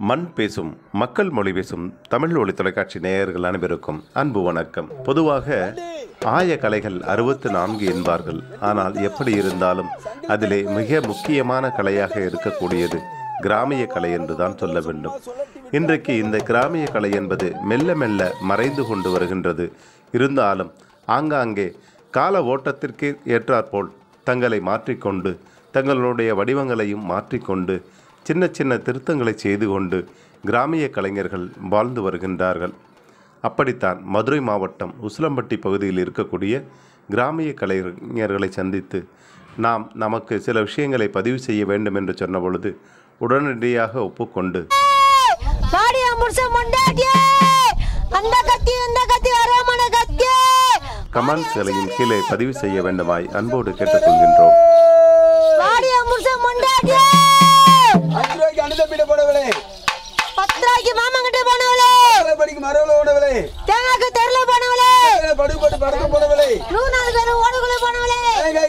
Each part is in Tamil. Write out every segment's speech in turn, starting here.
மண் பேசும் மக்கள் மொழி பேசும் தமிழ் ஒளி தொலைக்காட்சி நேயர்கள் அனைவருக்கும் அன்பு வணக்கம் பொதுவாக ஆய கலைகள் அறுபத்து நான்கு என்பார்கள் ஆனால் எப்படி இருந்தாலும் அதிலே மிக முக்கியமான கலையாக இருக்கக்கூடியது கிராமிய கலை என்றுதான் சொல்ல வேண்டும் இன்றைக்கு இந்த கிராமிய கலை என்பது மெல்ல மெல்ல மறைந்து கொண்டு வருகின்றது இருந்தாலும் ஆங்காங்கே கால ஓட்டத்திற்கு ஏற்றாற்போல் தங்களை மாற்றிக்கொண்டு தங்களுடைய வடிவங்களையும் மாற்றிக்கொண்டு சின்ன சின்ன திருத்தங்களை செய்து கொண்டு கிராமிய கலைஞர்கள் வாழ்ந்து வருகின்றார்கள் அப்படித்தான் மதுரை மாவட்டம் உசிலம்பட்டி பகுதியில் இருக்கக்கூடிய கிராமிய கலைஞர்களை சந்தித்து நாம் நமக்கு சில விஷயங்களை பதிவு செய்ய வேண்டும் என்று சொன்ன பொழுது உடனடியாக ஒப்புக்கொண்டு பாடியா புருஷன் பொண்டாட்டியே அந்த கத்தி இந்த கத்தி அரமண கத்தி கமெண்ட்ஸ்களையும் கீழே பதிவு செய்ய வேண்டுமாய் அன்போடு கேட்டுக்கொள்கின்றோம் பாடியா புருஷன் பொண்டாட்டியே அஞ்சு ரூபாய்க்கு அனுதப்பிட போடவில்லை பத்து ரூபாய்க்கு மாமா கிட்ட போனவளே படிக்கு மரவில் ஓடவில்லை தேங்காய்க்கு தெருல போனவளே படுகு போட்டு படக்க போடவில்லை நூறு நாலு பேர் ஓடுக்குள்ள போனவளே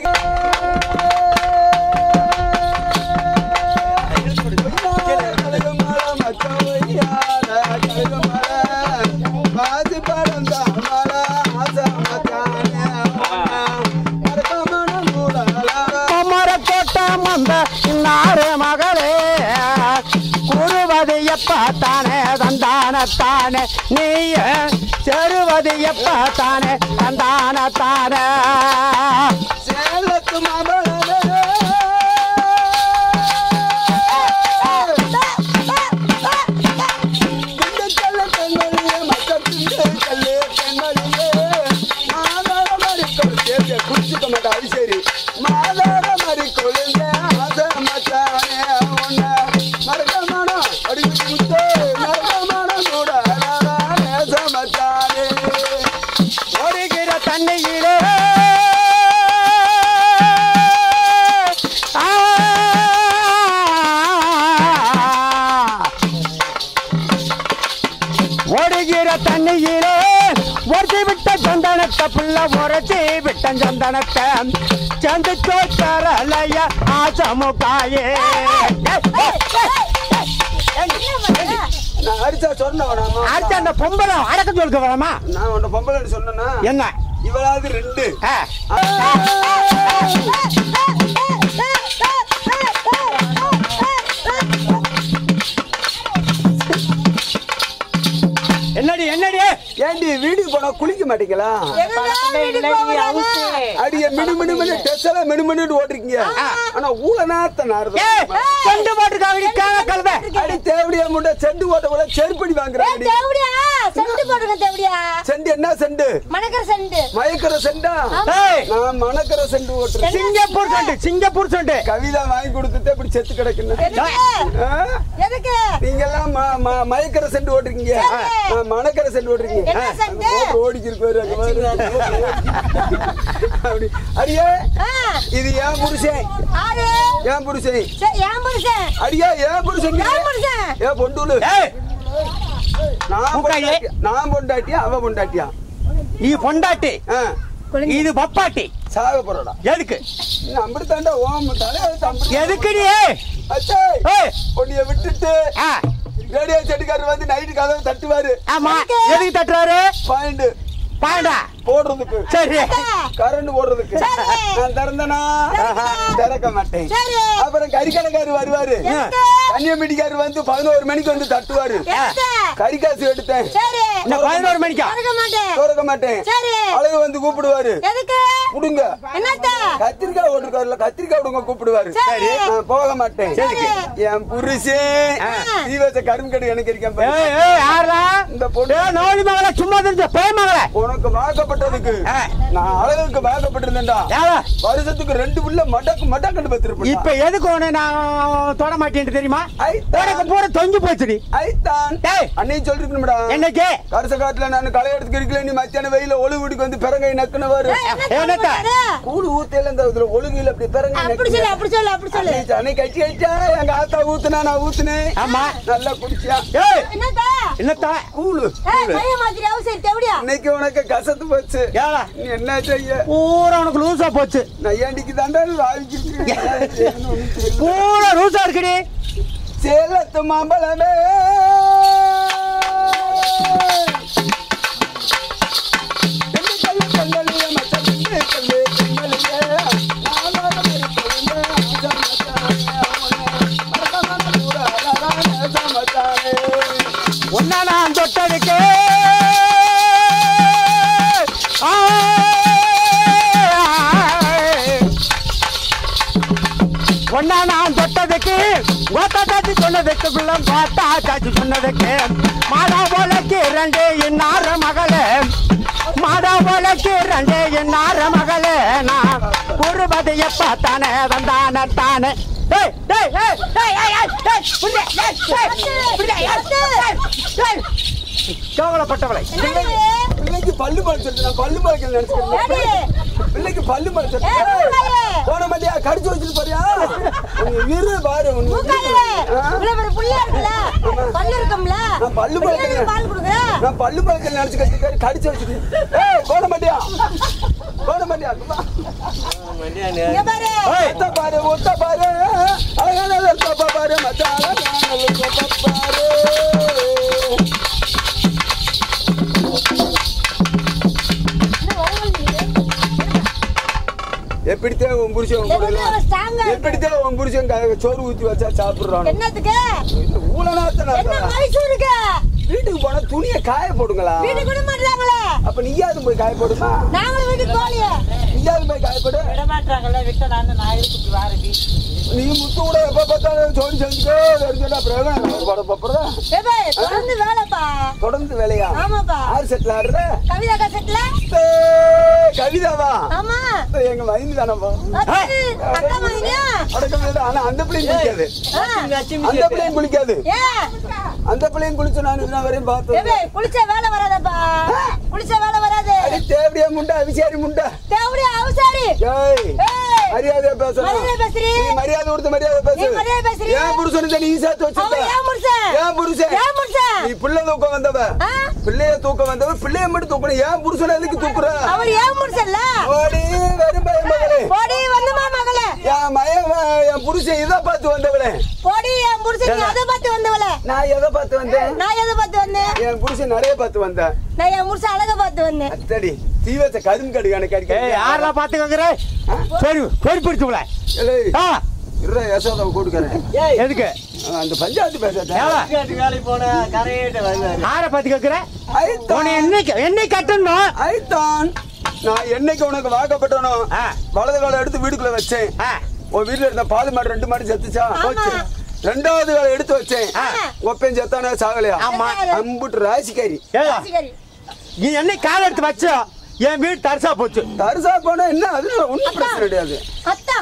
குமரக்கோட்டம் வந்த இன்னாறு மகளே குருவது எப்ப தானே தந்தான தானே நீ செருவது எப்ப தானே தந்தான தானே சேலத்து மாமலே திண்டுக்கல்ல பெண்களிலே மக்கள் திண்டுக்கல்ல பெண்களிலே மாதார மாதிரி கொழுந்தே குடிச்சுக்க மாட்டா அது சரி மாதார மாதிரி கொழுந்தே ஆசை மச்சானே உன்னை மறக்க மாட்டோம் அடிச்சு முத்து மறக்க மாட்டோம் கூட நேச மச்சானே ஓடுகிற தண்ணியிலே ஆ. ஓடுகிற தண்ணியிலே ஒருத்தி விட்ட சந்தனத்தை புள்ள உரைச்சி விட்ட சந்தனத்தை சந்து தோத்தரலைய ஆசமுகாயே நான் அடிச்சா சொன்ன வேணாமா அடுத்த அந்த பொம்பளை அடக்கம் சொல்லுக்க வேணாமா நான் உன்னை பொம்பளைன்னு சொன்னேன்னா என்ன இவளாவது ரெண்டு ஆ. என்னடி என்னடி ஏண்டி வீட்டுக்கு போனா குளிக்க மாட்டீங்களா அடிய மினு மினு மினு ட்ரெஸ் எல்லாம் மினு மினுன்னு ஓட்டுறீங்க ஆனா ஊழ நாத்த நாருது ஏய், செண்டு போட்டுக்காகடி கேன கழுத அடி தேவடியா முண்டை செண்டு ஓட்ட கூட செருப்படி வாங்குறாங்க தேவடியா செண்டு போடுங்க தேவடியா செண்டு என்ன செண்டு மணக்கிற செண்டு மயக்கிற செண்டா ஏய், நான் மணக்கிற செண்டு ஓட்டுறேன் சிங்கப்பூர் சண்டு சிங்கப்பூர் சண்டு கவிதா வாங்கி கொடுத்துட்டு இப்படி செத்து கிடக்குன்னு எதுக்கு ஆ? எதுக்கு நீங்க எல்லாம் ம- ம- மயக்கிற செண்டு ஓட்டுறீங்க நான் மணக்கிற செண்டு ஓட்டுறீங்க என்ன செண்டு? ஓட்டு ஓடிக்கிருக்கு பாரு, அங்க பாரு. அப்படி அடியே ஆ, இது ஏன் புருஷன் ஆறு ஏன் புருஷன் சே, என் புருஷன் அடியா ஏன் புருஷன் என் புருஷன் ஏன் பொண்டுலு ஏய் நான் உட்காரு. பொண்டாட்டி- நான் பொண்டாட்டியா அவ பொண்டாட்டியா நீ பொண்டாட்டி ஆ, இது பப்பாட்டி சாக போறடா எதுக்கு நீ அம்பிடுத்தாண்டா ஓம் தலை எதுக்குடி அச்சே ஏய் உன்னைய விட்டுட்டு ஆ, ரேடியோ செட்டுக்காரர் வந்து நைட்டு கதவை தட்டுவாரு ஆமா எதுக்கு தட்டுறாரு பாயிண்ட் பாண்டா போடுறதுக்கு சரி கரண்ட் போடுறதுக்கு சரி. நான் திறந்தனா திறக்க மாட்டேன் சரி அப்புறம் கறிக்கடைக்காரு வருவாரு எதுக்கு? கன்னியமிட்டிக்காரு வந்து பதினோரு மணிக்கு வந்து தட்டுவாரு எதுக்கு? கறி காசு எடுத்தேன் சரி இந்த பதினோரு மணிக்கா மறக்க மாட்டேன் திறக்க மாட்டேன் சரி அழகு வந்து கூப்பிடுவாரு எதுக்கு புடுங்க என்னத்த கத்திரிக்காய் ஓட்டுருக்காருல கத்திரிக்காய் விடுங்க கூப்பிடுவாரு சரி. நான் போக மாட்டேன் சரி. என் புருஷன் தீ வச்ச கரும்பு கடி எனக்கு இருக்கேன் பாரு. ஏய் ஏய் யாரா இந்த பொண்ணு ஏய் நோடி மகள சும்மா தெரிஞ்ச பேய் மகள உனக்கு வாக்கப்பட்டதுக்கு ஆ. நான் அழகுக்கு வாக்கப்பட்டிருந்தேன்டா யாரா வருஷத்துக்கு ரெண்டு புள்ள மடக்கு மடக்கண்டு பத்திருப்பேன் இப்ப எதுக்கு உன்னை நான் தொட மாட்டேன்னு தெரியுமா ஐத்தான். உனக்கு பூரா தொங்கி போச்சுடி ஐத்தான் டேய். அன்னையும் சொல்லிருக்கணும்டா என்னைக்கு கரச காட்டுல நான் களை எடுத்து இருக்கல நீ மத்தியான வெயில ஒழுகு வீட்டுக்கு வந்து பிறங்கை நக்குனவாரு என்னத்த கூடு ஊத்தையில இந்த இதுல ஒழுகுல அப்படி பிறங்கை அப்படி சொல்லு அப்படி சொல்லு அப்படி சொல்லு அன்னைக்கு அன்னைக்கு கட்டி கட்டியா எங்க ஆத்தா ஊத்துனா நான் ஊத்துனேன் ஆமா நல்லா குடிச்சியா ஏய் என்னத்த என்னத்தா கூழு ஏய் மைய மாதிரி அவசரம் தேவடியா இன்னைக்கு உனக்கு கசத்து போச்சு ஏடா நீ என்ன செய்ய பூரா உனக்கு லூசா போச்சு நையாண்டிக்கு தாண்டா வாங்கிட்டு பூரா லூசா இருக்குடி சேலத்து மாம்பழமே உன்னை நான் தொட்டதுக்கு ஆ, உன்னை நான் தொட்டதுக்கு கோத்தா சாச்சி சொன்னதுக்கு பிள்ளம் கோத்தா சாச்சி சொன்னதுக்கு மாடா போலக்கு ரெண்டு இன்னார மகளே மாடா போலக்கு ரெண்டு இன்னார மகளே நான் குருபதி எப்ப தானே வந்தானே தானே டேய் டேய் டேய் டேய் டேய் டேய் புரிய டேய் டேய் புரிய டேய் கேவலப்பட்டவளை பிள்ளைக்கு பல்லு பழச்சிட்டு நான் பல்லு பழக்கல நினைச்சிருக்கேன் பிள்ளைக்கு பல்லு பழச்சிட்டு ஏய், மூக்காலே. போன மாட்டியா கடிச்சு வச்சுட்டு போறியா உங்க இரு பாரு உனக்கு மூக்காலே. ஆ? இவ்வளவு பெரிய புள்ளையா இருக்குல்ல? பல்லு இருக்கும்ல? நான் பல்லு வெளியே பழக்கல பால் கொடுக்குற? நான் பல்லு பழக்கல நினைச்சு கட்டி கடிச்சு வச்சுட்டு ஏய் போன மாட்டியா போன மாட்டியா இங்க பாரு. ஒத்த பாரு ஒத்த பாரு அழகான ஒத்த பாரு மச்சான் அழகான ஒத்த பாரு எப்படித்தான் உன் புருஷன் உன் கூட எதுவுமே எல்லாம் அவன் strong ஆ இருக்கு. எப்படித்தான் உன் புருஷன் க- சோறு ஊத்தி வச்சா சாப்பிடுறான் என்னத்துக்கு ஊழலாத்த என்ன மைசூருக்கு வீட்டுக்கு போனா துணியை காய போடுங்களா வீட்டுக்கு விட மாட்டாங்களே அப்ப நீயாவது போய் காய போடுமா நாங்களும் வீட்டுக்கு போலியே நீயாவது போய் காய போடு விடமாட்டாங்கல்ல விட்ட நான் நான் இருக்கு வாரடி நீ முத்து கூட எப்ப பார்த்தாலும் சோறு செஞ்சுக்கோ தெரிஞ்சுட்டா அப்புறம் போட போறதா ஏப்பா, தொடர்ந்து வேலைப்பா தொடர்ந்து வேலையா ஆமாப்பா யார் செட்டில் ஆடுற கவிதா கசட்ல ஏய், கவிதாவா ஆமா எங்க மைந்து தானப்பா அது, அக்கா மாதிரியா அடக்கம் இல்லை. ஆனா அந்த பிள்ளையும் குளிக்காது ஆ. அந்த பிள்ளையும் குளிக்காது ஏன் அந்த பிள்ளையும் குளிச்சு நான் இன்ன வரையும் பார்த்தேன் ஏப்பா, குளிச்ச வேலை வராதப்பா குளிச்ச வேலை வராது அடி தேவடியா முண்டா அவிசாரி முண்டா தேவடி அவசாரி ஏய் ஏய், மரியாதையா பேசணும் மரியாதை பேசுறீ. நீ மரியாதை கொடுத்து மரியாதை பேசு நீ மரியாதை பேசுறீ. ஏன் புருஷனுக்கு நீ சேர்த்து அவன் வச்சிருக்க ஏன் புருஷன்? ஏன் புருஷன் ஏன் புருஷன்? நீ பிள்ளை தூக்க வந்தவ ஆ? பிள்ளைய தூக்க வந்தவ பிள்ளைய மட்டும் தூக்கணும் ஏன் புருஷனை எதுக்கு தூக்குற அவர் ஏன் புருஷன்ல ஓடி வரும் பயம் மகளே போடி வந்துமா மகளே என் மயன் என் புருஷன் இதை பார்த்து வந்தவளே போடி என் புருஷன் நீ அதை பார்த்து வந்தவள நான் எதை பார்த்து வந்தேன் நான் எதை பார்த்து வந்தேன் என் புருஷன் நிறைய பார்த்து வந்தேன் நான் என் புருஷன் அழக பார்த்து வந்தேன் அத்தடி தீ வச்ச கரும்பு கடு கணக்கு ஏய் யாரா பாத்துக்கோங்கற சரி சரி பிடிச்சுல ஆ இருற யசோதாவை கூட்டுக்கிறேன் எதுக்கு அந்த பஞ்சாயத்து பேசாத ஏவா வேலைக்கு போன கரையிட்ட வருவாரு யார பாத்துக்கோங்கற உன்னை ஐத்தான் என்னைக்கு என்னை கட்டணும் ஐத்தான் நான் என்னைக்கு உனக்கு வாக்கப்பட்டனோ ஆ. வலது காலை எடுத்து வீட்டுக்குள்ள வச்சேன் ஆ, உன் வீட்டுல இருந்த பால் மாடு ரெண்டு மாடு செத்துச்சா ஆமா. போச்சு ரெண்டாவது காலை எடுத்து வச்சேன் ஆ. ஒப்பன் செத்தானே சாகலையா ஆமா. அம்புட்டு ராசிக்காரி ஏவா சரி நீ என்னை கால் எடுத்து வச்சோ என் வீடு தரிசா போச்சு தரிசா போனா என்ன அதனால ஒண்ணும் பிரச்சனை கிடையாது அத்தா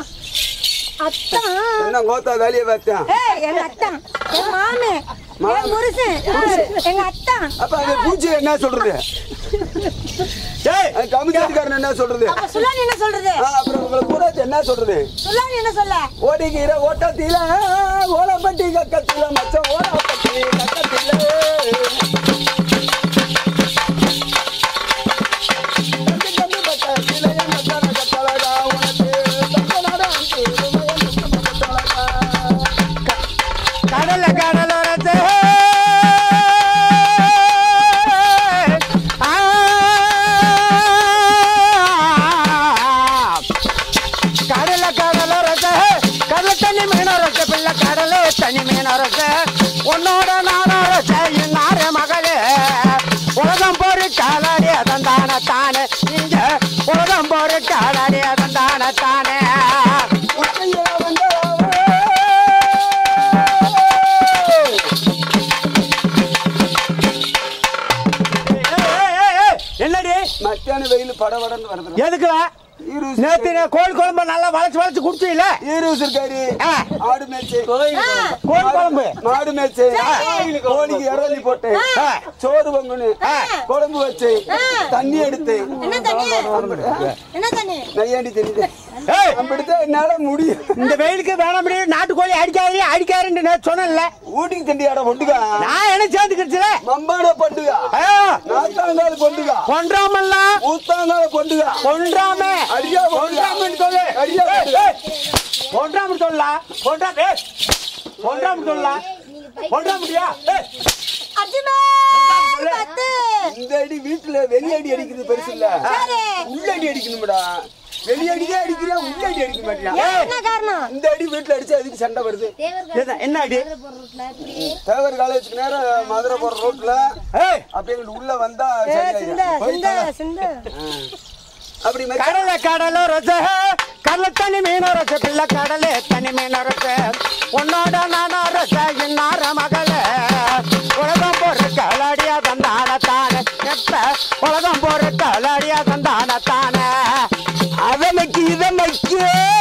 அத்தா என்ன கோத்தா வேலையை பார்த்தேன் ஏய் எங்க அத்தா என் மாமே என் புருஷன் எங்க அத்தா அப்ப அந்த பூச்சி என்ன சொல்றது ஏய் அந்த கமிஷன்காரன் என்ன சொல்றது அப்ப சுல்லானி என்ன சொல்றது ஆ, அப்புறம் உங்களை பூரா என்ன சொல்றது சுல்லானி என்ன சொல்ல ஓடிக்கிற ஓட்டத்தில ஓலப்பட்டி கக்கத்தில மச்சம் ஓலப்பட்டி கக்கத்தில கண்டு கண்டு பக்கத்தில என் மச்சான கட்டழகா உனக்கு தங்கனாடா அங்கு உமையன் முத்தம் கட்டழகா. கடல கடலோரத்து ஆ. கடல கடலோரத்து கடல தண்ணி மீனோரத்து பிள்ளை கடல தண்ணி மீனோரத்து உன்னோட நானோரத்த இன்னார மகளே உலகம் போரு காலாடி அதன் தானே தானே இங்க உலகம் போரு காலாடி அதன் தானே தானே உச்சியில வந்தவளே. ஏய், ஏய், ஏய், என்னடி மத்தியான வெயில் படபடன்னு வருது எதுக்குல ஈரூசு நேத்து நான் கோழி குழம்பு நல்லா வளைச்சு வளைச்சு குடிச்சீல ஈரூசு இருக்காரு ஆ. ஆடு மேய்ச்சி கோழி குழம்பு மாடு மேய்ச்சி கோழிக்கு இறலி போட்டு ஆ. சோறு பொங்கனு ஆ. குழம்பு வச்சு ஆ. தண்ணி எடுத்து என்ன தண்ணி என்ன தண்ணி நையாண்டி தெரியுது ஏய் அப்படித்தான் என்னால முடியும் இந்த வெயிலுக்கு வேணாம் முடியும் நாட்டுக்கோழி அடிக்காதீங்க அடிக்காருன்னு நான் சொன்னேன்ல ஊட்டிக்கு தண்டி ஆட பொண்டுகா நான் என்ன சேர்ந்துக்கிடுச்சுல மம்பாட பொண்டுகா ஐயோ நாத்தாங்கால பொண்டுகா கொன்றாமல்ல ஊத்தாங்கால பொண்டுகா கொன்றாம அடியா பொண்டுகா கொன்றாமன்னு சொல்லு அடியா ஏய், பொண்டுகா ஏய், கொன்றாமன்னு சொல்லலாம் கொன்றா ஏய் கொன்றாமன்னு சொல்லலாம் கொன்றா முடியா ஏய் அர்ஜுமே பத்து இந்த அடி வீட்டுல வெளியடி அடிக்கிறது பெருசு இல்ல சரி. உள்ளடி அடிக்கணும்டா வெளியடிக்கே அடிக்கிறியா உள்ளடி அடிக்க மாட்டியா ஏன் என்ன காரணம் இந்த அடி வீட்டுல அடிச்சா அதுக்கு சண்டை வருது எது- என்ன அடி தேவர் காலேஜுக்கு நேரம் மதுரை போற ரோட்ல ஏய் அப்படியே இங்கிட்டு உள்ள வந்தா ஏ சரியாயிடும். சிந்த சிந்த போயிட்டாங்க. சிந்த அப்படி மெச்ச- கடல கடல ரச கடல தனி மீன ரச பிள்ளை கடலே தனி மீன ரச உன்னோட நானா ரச இன்னார மகள உலகம் போற கலாடியா தந்தான தானே எப்ப உலகம் போற கலாடியா தந்தான தானே அவனுக்கு இதனைக்கு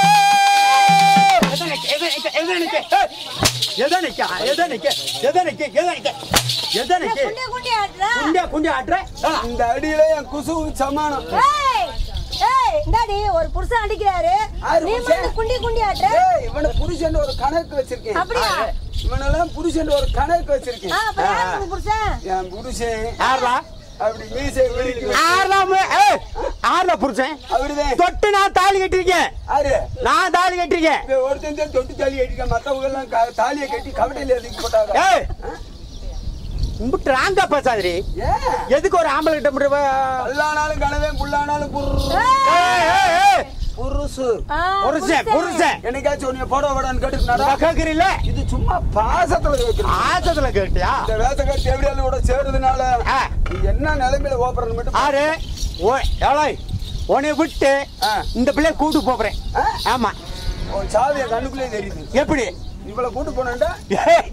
எதனிக்க எதனிக்க எதனிக்க எதனிக்க எதனிக்க குண்டி குண்டி ஆடுறா குண்டியா குண்டியா ஆட்டுற ஆ. இந்த அடியில என் குசுவுக்கு சமானம் ஏய் ஏய் இந்தாடி ஒரு புருஷன் அடிக்கிறாரு ஆறு நீ புருஷன்? மட்டும் குண்டி குண்டி ஆடுற ஏய் இவனை புருஷன் ஒரு கணக்கு வச்சிருக்கேன் அப்படியா இவனெல்லாம் புருஷன் ஒரு கணக்கு ஆ வச்சிருக்கேன் அப்ப யாரு உங்க புருஷன் என் புருஷன் யாரா அப்படி மீசை விரிக்கு ஆறாம ஏய் ஆறா புருஷன் அவருதான் தொட்டு நான் தாலி கட்டிருக்கேன் ஆறு நான் தாலி கட்டிருக்கேன் இங்க ஒருத்தன் தான் தொட்டு தாலி கட்டிக்க மத்தவங்க எல்லாம் க- தாலியை கட்டி கவட்டையில எதுக்கு போட்டாங்க ஏய் உம்பிட்டு ராங்கா பேசாதரி ஏன் எதுக்கு ஒரு ஆம்பளை கிட்ட முடிவ கல்லானாலும் கனவே புல்லானாலும் புரு ஏய் ஏய் ஏய் புருசு ஆ, புருஷன் புருஷன் என்னைக்காச்சும் உன்னை போட விடான்னு கேட்டுருந்தாரா கேக்குறீல்ல இது சும்மா பாசத்துல வைக்கணும் ஆசத்துல கேட்டியா இந்த வேசக்கார தேவடியால கூட சேருதுனால ஆ. நீ என்ன நிலைமையில ஓப்பறன்னு மட்டும் ஆறு ஓ எவ்வளோ உன்னை விட்டு ஆ. இந்த பிள்ளைய கூட்டு போறேன் ஆ? ஆமா உன் சாவி என் கண்ணுக்குள்ளே தெரியுது எப்படி இவ்வளவு கூட்டு போனேன்டா ஏய்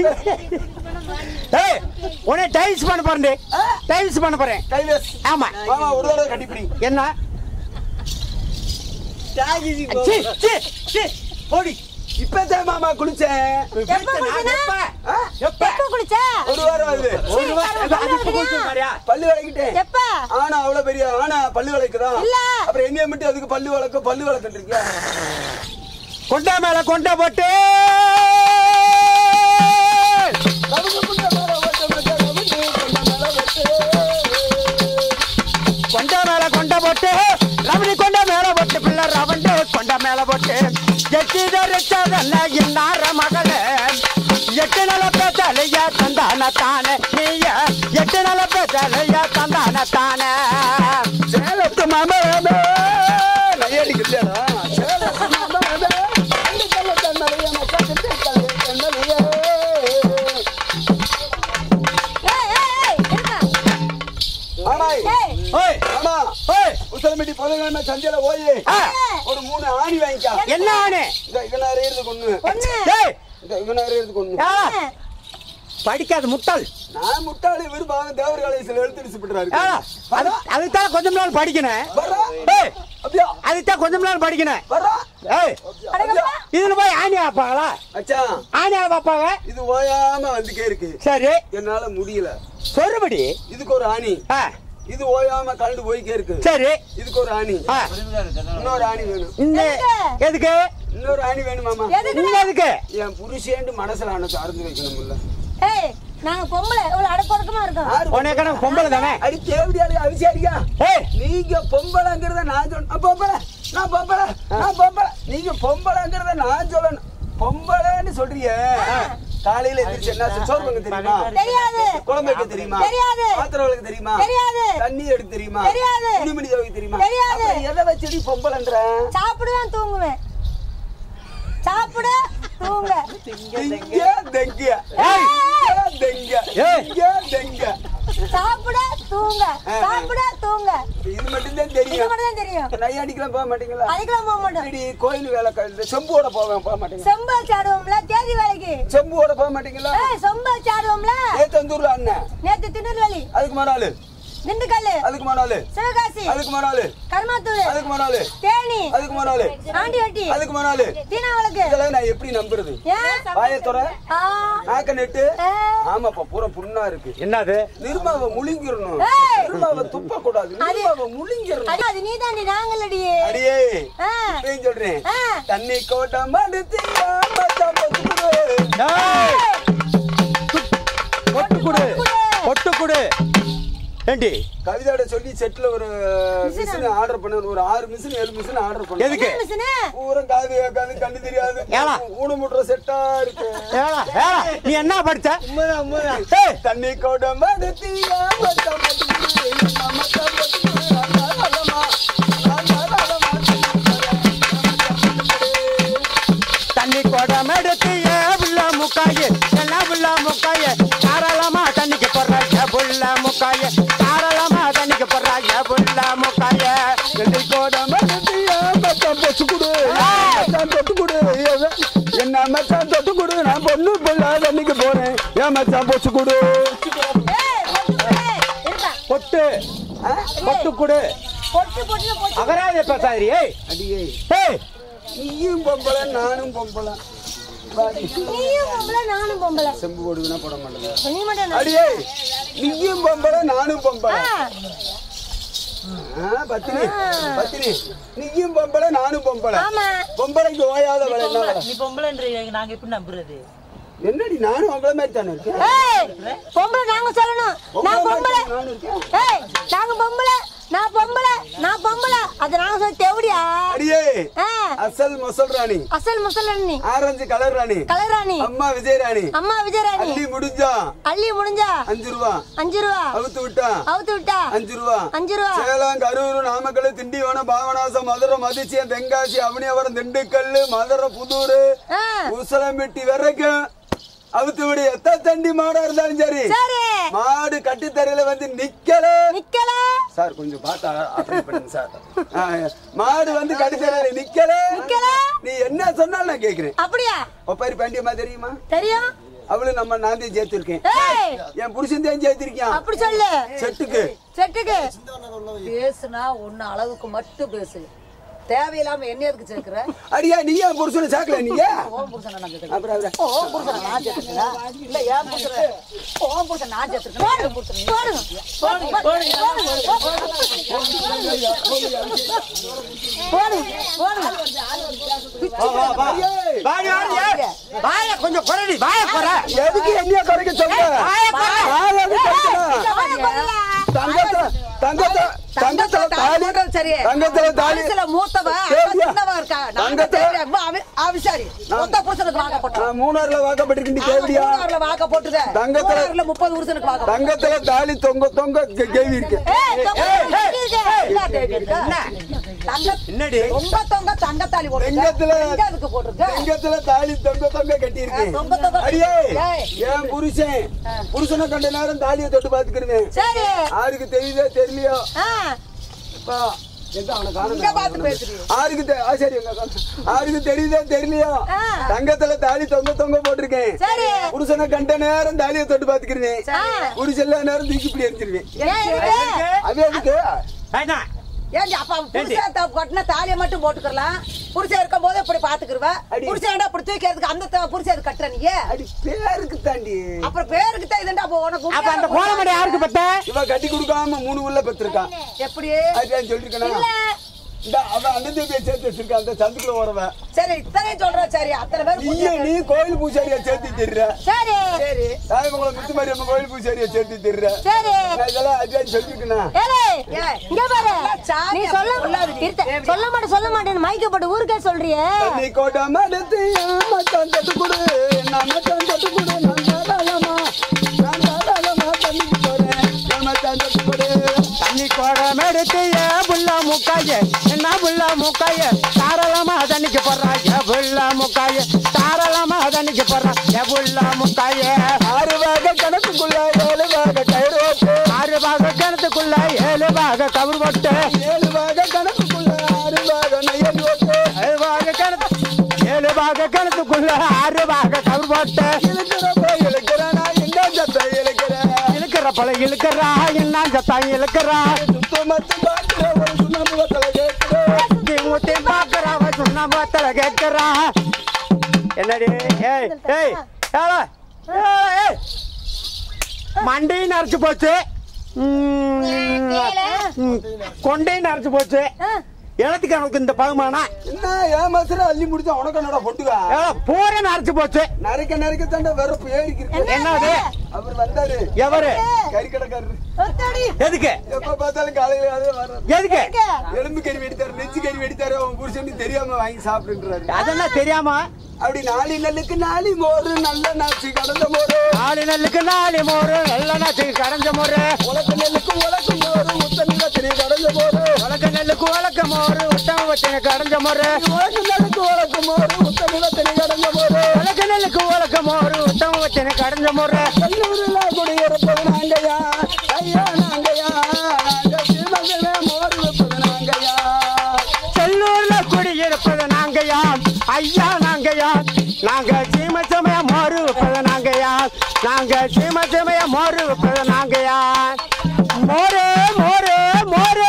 ஏய், உன்னை டைல்ஸ் பண்ண போறேன் டைல்ஸ் பண்ண போறேன் கைவேஸ் ஆமா மாமா ஒரு தடவை கட்டிப்பிடி என்ன சி, சி, சி, போடி இப்பதான் மாமா குளிச்சேன் எப்ப குளிச்சனா? ஆ? எப்ப எப்ப குளிச்ச ஒரு வாரம் ஆகுது ஒரு வாரம் அது இப்ப குளிச்சு மாதிரியா? பல்லு விளக்கிட்டேன் எப்ப ஆனா அவ்வளவு பெரிய ஆனா பல்லு விளக்குதான் இல்ல. அப்புறம் என்னைய மட்டும் அதுக்கு பல்லு விளக்க பல்லு விளக்கிட்டு இருக்கியா கொண்டா மேல கொண்டா போட்டு கொண்டா மேல கொண்ட போட்டு ரவணி கொண்ட மேல போட்டு பிள்ளை ரவண்டு கொண்ட மேல போட்டு எட்டி தரிச்சதல்ல இன்னார மகளே எட்டு நல பேசலையா தந்தான தானே நீய எட்டு நல பேசலையா தந்தான தானே சேலத்து மாமே நையடிக்கலையாடா சேலத்து மாமே அந்த கல்ல தன்னலைய மக்கள் கல்ல தன்னலைய ஏய் ஏய் ஏய் இருங்க ஆமாய் ஏய் ஓய் ஆமா ஓய் உத்தரமிட்டி புதன்கிழமை சந்தையில போய் ஆ, ஒரு மூணு ஆணி வாங்கிக்கா என்ன ஆனே இந்த இவனாரு இருந்து கொண்டு பொண்ணு ஏய் இந்த இவனாரு இருந்து கொண்டு ஆ, படிக்காத முட்டாள் நான் முட்டாளி விரும்பாங்க தேவர் காலேஜ்ல எழுத்துட்டு விட்டுறாரு ஆ, அது அதுதான் கொஞ்சம் நாள் படிக்கணும் வர்றா ஏய் அப்படியா அதுதான் கொஞ்சம் நாள் படிக்கணும் வர்றா ஏய் அப்படியா இதுல போய் ஆணி வைப்பாங்களா அச்சான் ஆணி வைப்பாங்க இது ஓயாம வந்துட்டே இருக்கு சரி என்னால முடியல சொருபடி இதுக்கு ஒரு ஆணி ஆ, இது ஓயாம கலந்து போய்க்கே இருக்கு சரி இதுக்கு ஒரு ஆணி ஆ, இன்னொரு ஆணி வேணும் இந்த எதுக்கு? எதுக்கு இன்னொரு ஆணி வேணுமாமா எதுக்கு இந்த எதுக்கு என் புருஷேண்டு மனசுல அணைச்சு அறுந்து வைக்கணும்ல ஏய் நாங்க பொம்பளை இவ்வளவு அடக்கொடுக்கமா இருக்கோம் யாரு உனக்கு என்ன பொம்பளை தானே அடி தேவடியாளி அவிசி அடிக்கா ஏய் நீங்க பொம்பளைங்கிறத நான் சொல்ல நான் பொம்பளை நான் பொம்பளை நான் பொம்பளை நீங்க பொம்பளைங்கிறத நான் சொல்லணும் பொம்பளைன்னு சொல்றீங்க காலையில எந்திரிச்சு என்ன செய்- சோறு வைக்க தெரியுமா தெரியாது குழம்பு வைக்க தெரியுமா தெரியாது. பாத்திரம் விளக்க தெரியுமா தெரியாது. தண்ணி எடுக்க தெரியுமா தெரியாது. துணிமணி துவைக்க தெரியுமா தெரியாது. அப்புறம் எதை வச்சுடி பொம்பளைன்ற சாப்பிடுவேன் தூங்குவேன் சாப்பிட தூங்க திங்க தெங்க ஏய். தெங்க ஏய். திங்க தெங்க சாப்பிட தூங்க சாப்பிட தூங்க இது மட்டும்தான் இது தெரியும் மட்டும் தான் தெரியும் நையாடிக்கெல்லாம் போக மாட்டீங்களா அதுக்கெல்லாம் போக மாட்டோம் சரி கோயில் வேலை க- இந்த செம்போட போவேன் போக மாட்டீங்களா செம்பா சாடுவோம்ல தேதி வேலைக்கு செம்போட போக மாட்டீங்களா ஏய் செம்பா சாடுவோம்ல ஏத்தந்தூர்ல அண்ணன் நேத்து திருநெல்வேலி அதுக்கு மறாளு திண்டுக்கல் அதுக்கு மறாளு சிவகாசி அதுக்கு மறாளு கருமாத்தூர் அதுக்கு மறாளு தேனி அதுக்கு மறாளு ஆண்டிவட்டி அதுக்கு மறாளு தீனாவளுக்கு இதெல்லாம் நான் எப்படி நம்புறது ஏன் வாயத்துற ஆ, நாக்க நெட்டு ஆ. ஆமாப்பா பூரா புண்ணா இருக்கு என்னது நிர்மாவை முழுங்கிடணும் ஏய். நிர்மாவை துப்ப கூடாது நிர்மாவை முழுங்கிடணும் அது அது நீதாண்டி நாங்களடி அடியே ஆ. இப்பயும் சொல்றேன் ஆ. தண்ணி கோட்டம் மடுத்து மச்சான் பொத்துக்குடு. ஏய், ஒட்டு குடு ஒட்டு குடு ஏண்டி கவிதாட சொல்லி செட்ல ஒரு மிஷின் ஆர்டர் பண்ண ஒரு ஆறு மிஷின் ஏழு மிஷின் ஆர்டர் பண்ண எதுக்கு மிஷினு பூரா காது கேட்காது கண்ணு தெரியாது ஏலா. ஊனமுட்டுற செட்டா இருக்கு ஏடா, ஏடா, நீ என்ன படிச்ச உண்மைதான் உண்மைதான் ஏய், தண்ணி கோடம் தீயா மச்சம் போட்டுக்கிட்டு, என்ன மச்சம் போட்டுக்கிட்டு, ராதா ராதமா, ராதா ராதமா, தண்ணி குடம் எடுத்து ஏ புள்ள முக்காயே என்ன புள்ள முக்காயே தாராளமா தண்ணிக்கு போடுற ஏ புள்ள முக்காயே தாராளமா தண்ணிக்கு போடுற ஏ புள்ள முக்காயே தண்ணி கோடம் தீயா மச்சம் போச்சு கொடு மச்சான் தொட்டு கொடு என்ன மச்சான் தொட்டு கொடு நான் பொண்ணு பிள்ளை தண்ணிக்கு போறேன் ஏன் மச்சான் போச்சு கொடு ஏய், பொட்டு கொடு. இருக்கா? பொட்டு ஆ? பொட்டு கொடு பொட்டு பொட்டு பொட்டு அகராஜ பேசாதிரி ஏய் அடியே ஏய் நீயும் பொம்பளை நானும் பொம்பளை வாடி. நீயும் பொம்பளை நானும் பொம்பளை செம்பு போடுதுன்னா போட மாட்டேங்க நீ மட்டும் என்ன? அடியே நீயும் பொம்பளை நானும் பொம்பளை ஆ, ஆ, பத்தினி பத்தினி நீயும் பொம்பளை நானும் பொம்பளை ஆமா பொம்பளைக்கு ஓயாத வேலை என்ன வேலை? நீ பொம்பளைன்ற நாங்க எப்படி நம்புறது என்னடி நானும் உங்களை மாதிரி தானே இருக்கேன் ஏய் பொம்பளை நாங்க சொல்லணும் நான் பொம்பளை நானும் இருக்கேன் ஏய் நாங்க பொம்பளை நான் பொம்பளை நான் பொம்பளை அது நாங்க சொல்லி தேவடியா அடியே ஆ, அசல் மொசல் ராணி அசல் முசலண்ணி ஆரஞ்சு கலர் ராணி கலராணி அம்மா விஜய் ராணி அம்மா விஜயராணி அள்ளி முடிஞ்சா அள்ளி முடிஞ்சா அஞ்சு ரூபா அஞ்சு ரூபா அவுத்து விட்டா அவுத்து விட்டா அஞ்சு ரூபா அஞ்சு ரூபா சேலம் கரூர் நாமக்கல் திண்டிவனம் பாவநாசம் மதுரை மதிச்சியம் தென்காசி அவனியவரம் திண்டுக்கல் மதுரை புதூர் ஆ, உசலம்பட்டி வரைக்கும் அவுத்து விடு எத்தனை தண்டி மாடா இருந்தாலும் சரி சரி மாடு கட்டித்தரையில வந்து நிக்கல நிக்கல சார் கொஞ்சம் பார்த்து ஆப்ரேட் பண்ணுங்க சார் ஆ, மாடு வந்து கட்டித்தரையில நிக்கல நிக்கல. நீ என்ன சொன்னாலும் நான் கேக்குறேன் அப்படியா ஒப்பாரி பாண்டியம்மா தெரியுமா தெரியும் அவளும் நம்ம நான் தான் சேர்த்திருக்கேன் ஏய் என் புருஷன் தான் சேர்த்திருக்கான் அப்படி சொல்லு செட்டுக்கு செட்டுக்கு பேசுனா ஒன்னு அளவுக்கு மட்டும் பேசு தேவையில்லாம என்ன எதுக்கு சேர்க்கிற அடியா நீ என் புருஷனை சேர்க்கல நீங்க ஓம் புருஷனை நான் சேர்த்துக்கிறேன் அப்புறம் அப்புறம் ஓம் புருஷனை நான் சேர்த்துக்கிறேன் இல்ல ஏன் புருஷனை ஓம் புருஷன் நான் சேர்த்துக்கிறேன் என் புருஷன் நீ போடுங்க போடுங்க போடுங்க போடுங்க போடுங்க ஏய், வாடி வாடி ஏய். வாய கொஞ்சம் குறடி வாய குற எதுக்கு என்னைய குறைக்க சொல்ற வாய குற நான் எதுக்கு குறைக்கணும்? தங்கத்துல தங்கத்துல தங்கத்துல தாலி சரி தங்கத்துல தாலி மனசுல மூத்தவ கேட்டியா? சின்னவா இருக்கா நாங்க தங்கத்துல- தேவை ஆவிசாரி மொத்த புருஷனுக்கு வாங்க போட்டோம் நான் மூணாறுல வாக்கப்பட்டிருக்கேன் கேவியா மூணாறுல வாக்க போட்டுத தங்கத்துல- மூணாறுல முப்பது புருஷனுக்கு வாக்க தங்கத்துல தாலி தொங்க தொங்க கே- கேவி இருக்கு ஏய் தொங்க என்ன தேவி இருக்கா? தங்க என்னடி ரொம்ப தொங்க தங்கத்தாலி போட்டுருக்க. தங்கத்துல- எங்க அதுக்கு போட்டிருக்க? தங்கத்துல தாலி தொங்க தொங்க கட்டி இருக்கு தொங்க தொங்க அடியே ஏய். என் புருஷன் புருஷனை கண்ட நேரம் தாலியை தொட்டு பாத்துக்கிடுவேன் சரி யாருக்கு தெரியுதோ தெரியலையோ ஆ அப்பா, எங்க அவனை காணோம். இங்க பார்த்து பேசுறீ. ஆருக்கு தெ- ஆ, சரி, எங்க காணோம். ஆருக்கு தெரியுதோ தெரியலையோ ஆ. தங்கத்துல தாலி தொங்க தொங்க போட்டிருக்கேன் சரி புருஷனை கண்ட நேரம் தாலியை தொட்டு பாத்துக்கிறேன் ஆ. புருஷன் எல்லா நேரம் தூக்கி இப்படி எரிஞ்சிருவேன் ஏன் இருக்கு அது எதுக்கு வேணா ஏண்டி, அப்ப அவன் புருஷன் த- கட்டின தாலியை மட்டும் போட்டுக்கலாம் புருஷன் இருக்கும் போது இப்படி பாத்துக்கிருவ அடி. புருஷன் அப்படி தூக்கிறதுக்கு அந்த த- புருஷன் அது கட்டுற நீ அடி பேருக்கு தாண்டி அப்புறம் பேருக்கு தான் இதுண்டா அப்ப உனக்கு அப்ப அந்த கோலமடி யாருக்கு பத்த இவ கட்டி கொடுக்காம மூணு உள்ள பெற்றிருக்கான் எப்படி அதுதான் சொல்லிருக்கேன் இல்ல இந்த அவன் அண்ணன் தம்பியை சேர்த்து வச்சிருக்கான் அந்த சந்துக்குள்ள ஓரவன் சரி இத்தனை சொல்ற சரி அத்தனை பேர் நீயே நீ கோயில் பூசாரியா சேர்த்து தெரியுற சரி சரி தாயமங்கலம் முத்துமாரியம்மன் கோயில் பூசாரியா சேர்த்து தெரியுற சரி நான் இதெல்லாம் அதுதான் சொல்லிருக்கேன் ஏலே ஏய். இங்க பாரு சாமி நீ சொல்ல சொல்லாது. இருத்த. சொல்ல மாட்டேன் சொல்ல மாட்டேன் மைக்கப்பட்டு ஊருக்கே சொல்றியே தண்ணி கோட்டாம எடுத்து மச்சான் தொட்டு கொடு நான் மச்சான் தொட்டு கொடு நான் தாராளமா நான் தாராளமா தண்ணிக்கு போறேன் நான் மச்சான் தொட்டு கொடு தண்ணி குடம் எடுத்து ஏ புள்ள முக்காய என்ன புள்ள முக்காய தாராளமா தண்ணிக்கு போடுறா ஏ புள்ள முக்காய தாராளமா தண்ணிக்கு போடுறா ஏ புள்ள முக்காய ஆறு வாக கணக்குக்குள்ள ஏழு வாக கயிறு ஓட்டு ஆறு பாக கிணத்துக்குள்ள ஏழு பாக கவுர் போட்டு ஏழு வாக கணக்குக்குள்ள ஆறு வாக நெய்யல் ஓட்டு ஏழு பாக கிணத்து ஏழு பாக கிணத்துக்குள்ள ஆறு பாக கவுர் போட்டு இழுக்கிற போய் இழுக்கிறேன் நான் எங்க சத்த இழுக்கிறேன் இழுக்கிற பழ இழுக்கிறா என்ன சத்தாய் இழுக்கிறா சுத்த மத்து பாக்குற ஒரு சுண்ணாம்பு வத்தல கேட்கிறேன் சுத்தி முத்தி பாக்குறா சொன்ன மாத்தல கேட்கிறா என்னடி ஏய் ஏய் ஏலே, ஏய், ஏய். மண்டையும் நரைச்சு போச்சு ம், ம், கொண்டையும் நரைச்சு போச்சு ஆ, எனக்கு எனக்கு இந்த பகுமானா என்ன ஏமாத்திர அள்ளி முடிச்சா உனக்கு என்னடா பொட்டுக்கா பூரா நரைச்சு போச்சு நரைக்க நரைக்க தாண்ட வெறுப்பு ஏறிக்கிருக்கு என்னது அவர் வந்தாரு எவரு கறி கடைக்காரரு ஒத்தடி. எதுக்கு எப்ப பார்த்தாலும் காலையில அதே வர்றாரு எதுக்கு எலும்பு கறி வெடித்தாரு நெஞ்சு கறி வெடித்தாரு அவன் புருஷன் தெரியாம வாங்கி சாப்பிட்டுன்றாரு அதெல்லாம் தெரியாம அப்படி நாளி நெல்லுக்கு நாளி மோரு நல்ல நாச்சி கடந்த மோரு நாலு நெல்லுக்கு நாலு மோறு நல்ல நாச்சு கடைஞ்ச மோறு உலக்க நெல்லுக்கு உலக்கு மோரு முத்த நிலத்திலே கடந்த மோரு உலக்க நெல்லுக்கு உலக்க மோறு உத்தம வச்சன கடைஞ்ச மோறு உலக்கு நெல்லுக்கு உலக்கு மோரு முத்த நிலத்திலே கடந்த மோரு உலக்க நெல்லுக்கு உலக்க மோறு உத்தம வச்சன கடைஞ்ச மோறு கல்லூரில குடியிருப்பது நாங்கயா ஐயா நாங்கயா நாங்க சீமங்களே மோரு வைப்பது நாங்கயா செல்லூர்ல குடியிருப்பது நாங்கயா ஐயா நாங்கயா நாங்க சீம சமய மோறு வைப்பது நாங்கயா நாங்க சீம சமய மோறு வைப்பது நாங்கயா மோரு மோரு மோரு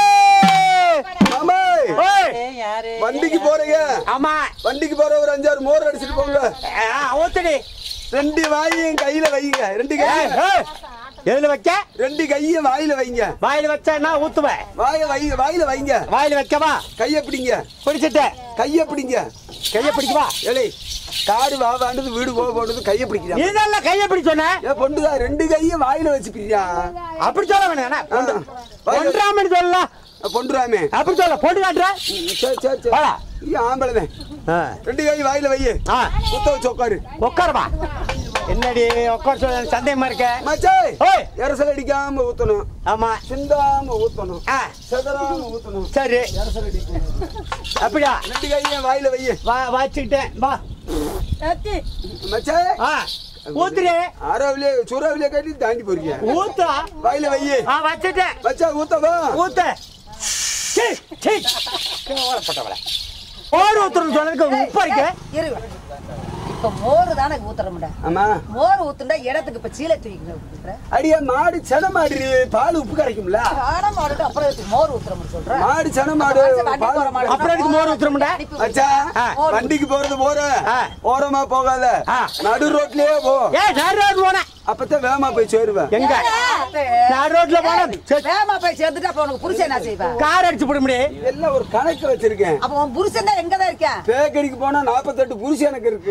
மாமா ஓய் யாரு வண்டிக்கு போறீங்க ஆமா வண்டிக்கு போற ஒரு அஞ்சாறு மோர் அடிச்சிட்டு போங்க ஆ, ஊத்துடி ரெண்டு வாயும் கையில வைங்க ரெண்டு ஏய், கையும் ஏய், எதுல வைக்க ரெண்டு கையும் வாயில வைங்க வாயில வச்சா ஊத்துவேன் வாய வைங்க வாயில வைங்க வாயில வைக்கவா கைய பிடிங்க பிடிச்சிட்டு கைய பிடிங்க கைய பிடிக்கவா ஏலே காடு வா வாண்டது வீடு போக போனது கைய பிடிக்கிறான் இதெல்லாம் கைய பிடி சொன்ன ஏ பொண்டுதா ரெண்டு கையும் வாயில வச்சு பிடிக்கிறா அப்படி சொல்ல வேணாம் பொன்றாமன் சொல்லலாம் பொண்டுராமே அப்படி சொல்ல பொண்ணு காட்டுற சரி சரி சரி வாடா. ஐயா, ஆம்பளைதான் ரெண்டு கை வாயில வைய ஆ குத்த வச்சு உட்காரு உட்காருவா என்னடி உட்கார சொல்ல சந்தேகமா இருக்க மச்சே ஓய். எரசல் அடிக்காம ஊத்தணும் ஆமா சிந்தாம ஊத்தணும் ஆ செதறாம ஊத்தணும் சரி எரசல் அடிக்கணும் அப்படியா ரெண்டு கையும் வாயில வைய வா வச்சுக்கிட்டேன் வா ஒத்தி. மச்சே ஆ ஊத்துரு ஆறாவிலே சூறாவிலே கட்டி தாண்டி போறீங்க ஊத்தா வாயில வைய ஆ வச்சுட்டேன் மச்சா ஊத்தவா ஊத்து சீ, சீ. கேவலப்பட்டவளே. ஓடு ஊத்துறன்னு சொன்னதுக்கு உப்பா இருக்கு இரு இப்ப மோரு தானே ஊத்துற முடியும் ஆமா மோர் ஊத்துண்டா இடத்துக்கு இப்ப சீலை தூக்கிக்கிற அடியா மாடு சென மாடு பால் உப்பு கரைக்கும்ல ஆட மாடுட்டு அப்புறம் எதுக்கு மோர் ஊத்துற முடியும் சொல்ற மாடு சென மாடு வண்டி போற மாடு. அப்புறம் எதுக்கு மோர் ஊத்துறோம்டா மச்சா ஆ. வண்டிக்கு போறது போற ஆ. ஓரமா போகாத ஆ. நடு ரோட்லயே போ ஏ நான் ரோடு போனேன் அப்பதான் வேகமா போய் சேருவேன் எங்க நான் ரோட்ல போனேன் சரி, வேகமா போய் சேர்ந்துட்டு அப்ப உனக்கு புருஷன் என்ன செய்வா கார் அடிச்சு போட முடியும் எல்லாம் ஒரு கணக்கு வச்சிருக்கேன் அப்ப உன் புருஷன் தான் எங்கதான் இருக்கேன் பேக்கடிக்கு போனா நாற்பத்தெட்டு புருஷன் எனக்கு இருக்கு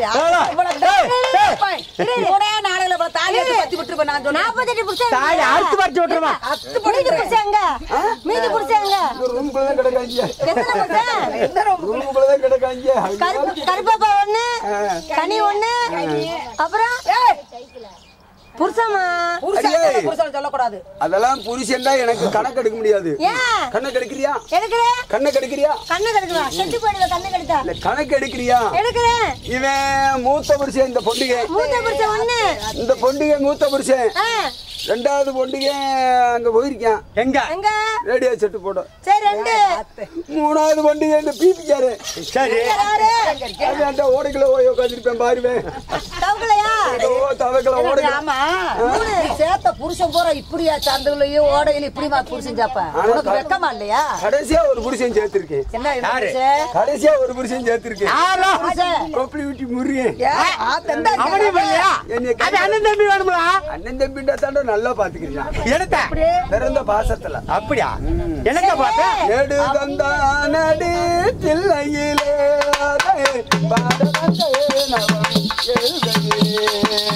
மூணே நாளையில இவ்வளவு தாலி எடுத்து பத்தி விட்டுருப்பேன் நான் சொன்னேன் நாற்பத்தெட்டு புருஷன் தாலி அறுத்து பறிச்சு விட்டுருமா அத்து மீதி படிக்கிறேன் புருஷன் எங்க? மீதி புருஷன் எங்க? இந்த ரூம்குள்ள தான் கிடக்காங்க எத்தனை புருஷன்? ரூம்குள்ள தான் கிடக்காங்க கருப்பு கருப்பாப்பா ஒண்ணு கனி ஒண்ணு அப்புறம் புருஷமா புருஷன் அடியே. புருஷன் சொல்லக்கூடாது அதெல்லாம் புருஷன் தான் எனக்கு கணக்கு எடுக்க முடியாது ஏன் கண்ணை கெடுக்கிறியா எடுக்கிறேன் கண்ணை கெடுக்கிறியா கண்ணு கெடுக்குதா செத்து போயிடுவா கண்ணு கெடுத்தா இல்ல கணக்கு எடுக்கிறியா எடுக்கிறேன் இவன் மூத்த புருஷன் இந்த பொண்டிகை மூத்த புருஷன் ஒண்ணு இந்த பொண்டிகை மூத்த புருஷன் ஆ, ரெண்டாவது பொண்டிகை அங்க போயிருக்கான் எங்க எங்க ரேடியோ செட்டு போட சரி ரெண்டு மூணாவது பொண்டிகை இந்த பிபிக்காரு சரி யாரு அந்த ஓடைக்குள்ள போய் உட்காந்துருப்பேன் பாருவேன் தவக்கலையா ஓ தவக்கல ஓடைக்குள்ள ஆமா நீ சேர்த்த புருஷன் போற இப்படியா சந்தையிலயும் ஓடையில இப்படிமா புருஷன் சாப்ப உனக்கு வெக்கமா இல்லையா கடைசியா ஒரு புருஷன் சேர்த்திருக்கேன் என்ன இந்த யாரு? புருஷன்? கடைசியா ஒரு புருஷன் சேர்த்திருக்கேன் யாரோ புருஷன். கொப்பளி ஊட்டி முறியேன் ஏன்? ஆத்தந்தா அவனையும் பண்ணலையா என்னைய அது அண்ணன் தம்பி வேணுங்களா அண்ணன் தம்பிண்டா தாண்டா நல்லா பாத்துக்கிறான் எடுத்த பிறந்த பாசத்துல அப்படியா என்னத்த பார்த்த ஏடு தந்தானடி தில்லையிலே அதை பாட வந்தே நவம் எழுதையிலே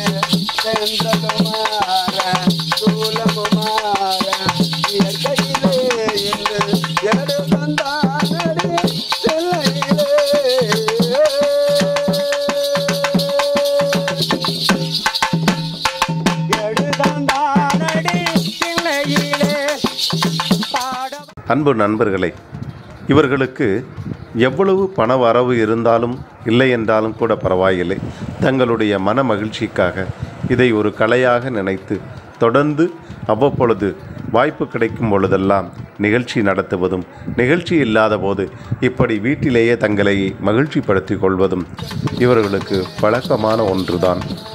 சென்றதுமாற சூலமுமாற இயற்கையிலே என்று ஏடு தந்தானடி தில்லையிலே எடுதாண்டானடி திண்ணையிலே பாட அன்பு நண்பர்களே இவர்களுக்கு எவ்வளவு பண வரவு இருந்தாலும் இல்லை என்றாலும் கூட பரவாயில்லை தங்களுடைய மன மகிழ்ச்சிக்காக இதை ஒரு கலையாக நினைத்து தொடர்ந்து அவ்வப்பொழுது வாய்ப்பு கிடைக்கும் பொழுதெல்லாம் நிகழ்ச்சி நடத்துவதும் நிகழ்ச்சி இல்லாத போது இப்படி வீட்டிலேயே தங்களை மகிழ்ச்சிப்படுத்திக் கொள்வதும் இவர்களுக்கு பழக்கமான ஒன்றுதான்